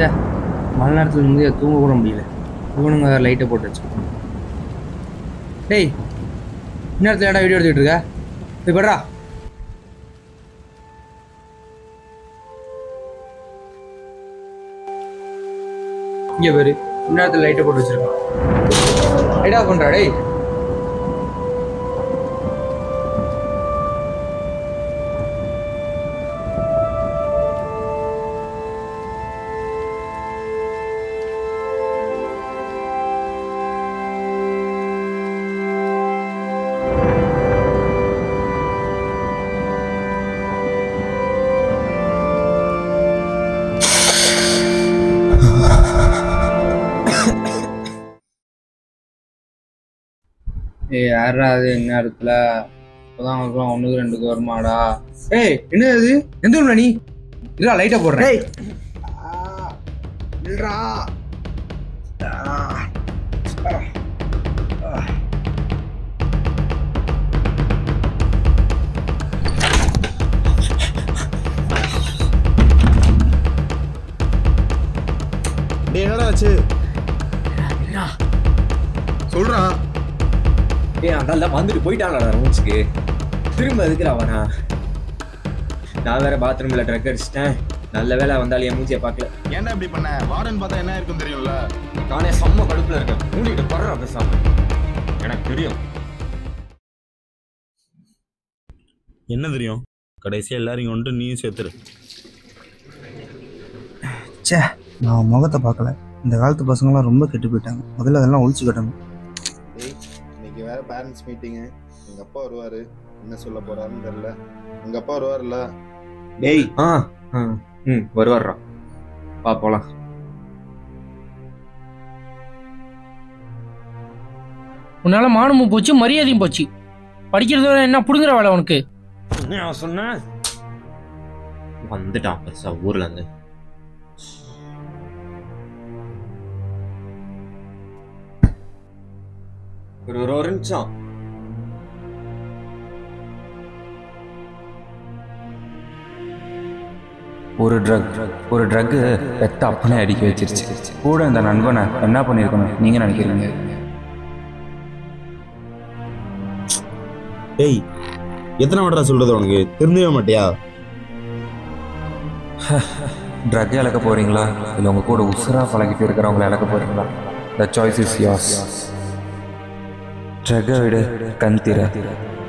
சே மழை நேரத்தில் நிம்மதியாக தூங்க கூட முடியல இவனுங்க லைட்டை போட்டு வச்சுக்கோங்க டேய் இந்நேரத்தில் ஏடா வீடியோ எடுத்துக்கிட்டு இருக்க போய் படுறா இங்கே பேரு இந்நேரத்தில் லைட்டை போட்டு வச்சிருக்கான் லைட் ஆஃப் பண்ணுறா டேய் ஏய் யாரா அது இந்நேரத்தில் இப்போதான் அவங்களுக்குலாம் ஒன்றுக்கு ரெண்டுக்கு வருமாடா ஏய் என்ன இது எந்த ரூம்ல நீ இல்லா லைட்டை போடுறேன் டேய் டேய் என்னடா ஆச்சு சொல்றா ஏய் அதெல்லாம் வந்துட்டு போயிட்டாங்களா ரூம்ஸ்க்கு திரும்ப எதுக்குற அவனா நான் வேற பாத்ரூம்ல ட்ரக் அடிச்சிட்டேன் நல்ல வேலை வந்தாலும் என் மூச்சியை பார்க்கல ஏன்டா இப்படி பண்ண வார்டன் பார்த்தா என்ன இருக்கும் தெரியும்ல நானே செம்ம கடுப்புல இருக்கேன் மூடிட்டு படுறா பேசாம எனக்கு தெரியும் என்ன தெரியும் கடைசியா எல்லாரையும் கொண்டு நீயும் சேர்த்துரு ச்சே நான் முகத்தை பார்க்கல இந்த காலத்து பசங்களாம் ரொம்ப கெட்டு போயிட்டாங்க முதல்ல அதெல்லாம் ஒழிச்சு கட்டணும் டேய் இன்னைக்கு வேற பேரண்ட்ஸ் மீட்டிங்கு எங்க அப்பா வருவாரு என்ன சொல்ல போறாருன்னு தெரியல உங்க அப்பா வருவார்ல டேய் ஆ ஆ, ம் வருவார்றா வா போலாம் உன்னால மானமும் போச்சு மரியாதையும் போச்சு படிக்கிறதோட என்ன புடுங்குற வேலை உனக்கு என்ன சொன்ன வந்துட்டான் பெருசா ஊர்ல இருந்து ஒரு ஒரு ஒரு நிமிஷம் ஒரு ட்ரக் ஒரு ட்ரக்கு பெத்த அப்பனே அடிக்க வச்சிருச்சு கூட இந்த நண்பனை என்ன பண்ணியிருக்கணும் நீங்க நினைக்கிறீங்க டேய் எத்தனை வாட்டரா சொல்றது உனக்கு திருந்தவே மாட்டியா ட்ரக் இழக்க போறீங்களா இல்லை உங்க கூட உசுரா பழகிட்டு இருக்கிறவங்கள இழக்க போறீங்களா த சாய்ஸ் இஸ் யாஸ் ட்ரக்கை விட கண் திற